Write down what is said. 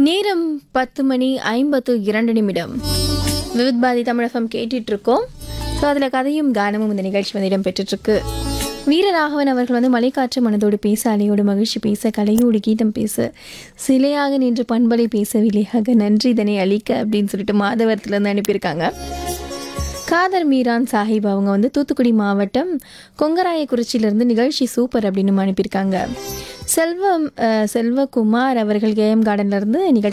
நேரம் பத்து மணி ஐம்பத்து இரண்டு நிமிடம் விவித் பாதி தமிழகம் கேட்டுட்டு இருக்கோம் ஸோ அதில் கதையும் கானமும் இந்த நிகழ்ச்சி வந்து இடம்பெற்றுருக்கு வீரராகவன் அவர்கள் வந்து மலைக்காற்று மனதோடு பேச அலையோடு மகிழ்ச்சி பேச கலையோடு கீதம் பேச சிலையாக நின்று பண்பலை பேச விலையாக நன்றி இதனை அளிக்க அப்படின்னு சொல்லிட்டு மாதவரத்துலேருந்து அனுப்பியிருக்காங்க காதர் மீரான் சாஹிப் அவங்க வந்து தூத்துக்குடி மாவட்டம் கொங்கராயக்குறிச்சியிலேருந்து நிகழ்ச்சி சூப்பர் அப்படின்னு அனுப்பியிருக்காங்க செல்வம் அஹ், செல்வகுமார் அவர்கள் கேஎம் கார்டன்லேருந்து நிகழ்ச்சி